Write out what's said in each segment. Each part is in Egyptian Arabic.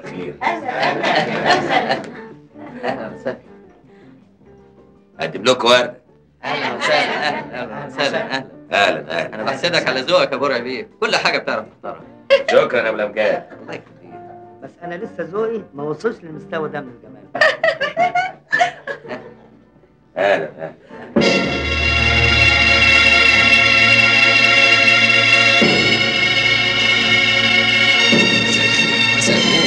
الخير اهلا وسهلا اقدم لكم ورده اهلا وسهلا اهلا وسهلا اهلا اهلا اهلا انا بحسدك على ذوقك يا برع بيه كل حاجه بتعرف تختارها شكرا يا ابو الامجاد الله يخليك بس انا لسه ذوقي ما وصلش للمستوى ده من الجمال اهلا اهلا مساء النور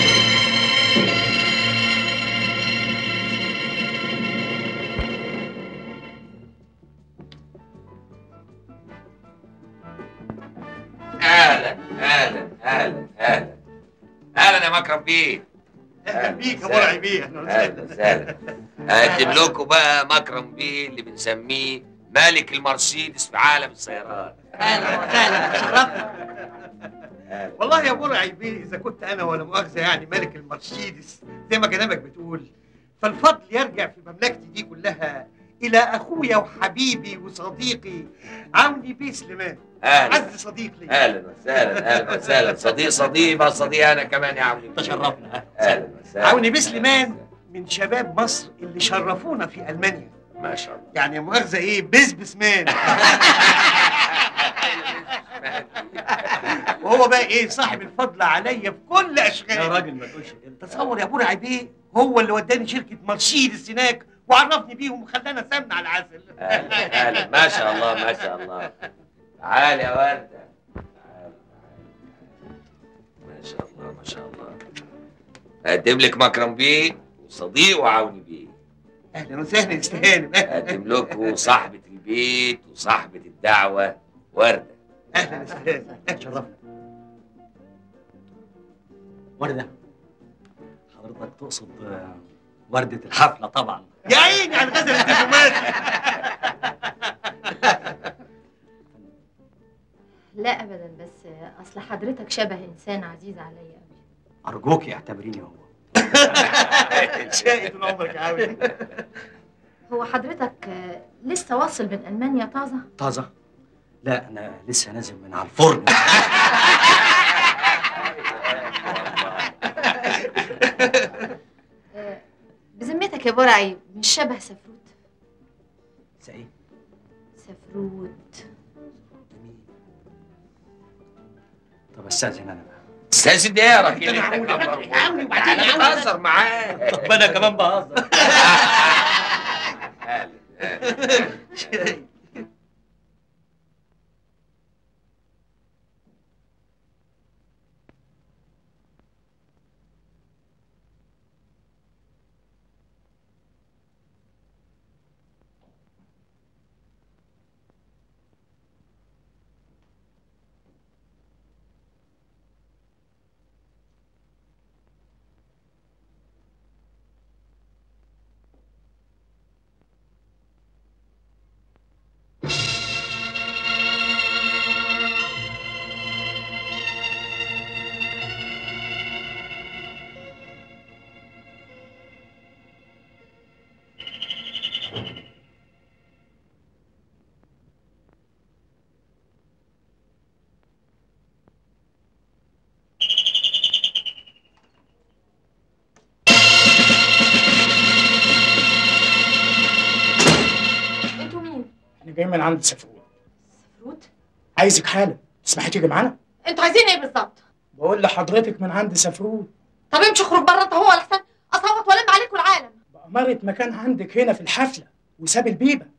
اهلا اهلا اهلا اهلا اهلا يا مكرم بيه اهلا بيك يا مرعي بيه اهلا اهلا وسهلا اقدم لكم بقى مكرم بيه اللي بنسميه ملك المرسيدس في عالم السيارات اهلا وسهلا شرفنا والله يا مرعي بيه اذا كنت انا ولا مؤاخذه يعني ملك المرسيدس زي ما كلامك بتقول فالفضل يرجع في مملكتي دي كلها الى اخويا وحبيبي وصديقي عوني بيه سليمان اهلا عز صديق لي اهلا وسهلا اهلا وسهلا صديق صديق بقى صديق انا كمان يا عوني تشرفنا اهلا وسهلا عوني بيه سليمان من شباب مصر اللي شرفونا في المانيا ما شاء الله يعني يا مؤاخذه ايه بزبس مان وهو بقى ايه صاحب الفضل عليا في كل اشغالي يا راجل ما تقولش كده تصور يا ابو بيه هو اللي وداني شركه مرسيدس هناك وعرفني بيهم وخلانا سمنه على العسل اهلا اهلا ما شاء الله ما شاء الله تعال يا ورده تعال، تعال. ما شاء الله ما شاء الله اقدم لك مكرم بيه وصديق وعوني بيه اهلا وسهلا يا استهانم اقدم لكم صاحبه البيت وصاحبه الدعوه ورده اهلا يا استهانم شرفنا وردة حضرتك تقصد آه، وردة الحفلة طبعا يا عيني على الغزل الدبلوماسي لا ابدا بس اصل حضرتك شبه انسان عزيز عليا قوي أرجوك اعتبريني هو شقي طول عمرك يا عاوي هو حضرتك آه، لسه واصل من المانيا طازه طازة لا أنا لسه نازل من على الفرن آه، بذمتك يا برعي مش شبه سفروت لسه إيه؟ سفروت جميل طب استاذن انا بقى استاذ ده يا راجل أنا عوني، انت عوني وبعدين انا عوني. بهزر معاك طب انا كمان بهزر اهلا اهلا انتوا مين احنا جايين من عند سفرون سفروت عايزك حالا تسمحي تيجي معانا انتوا عايزين ايه بالظبط بقول لحضرتك من عند سفرون طب امشي اخرج بره انت هو الاحسن اصوت والم عليكم العالم بأمارة مكان عندك هنا في الحفلة وساب البيبة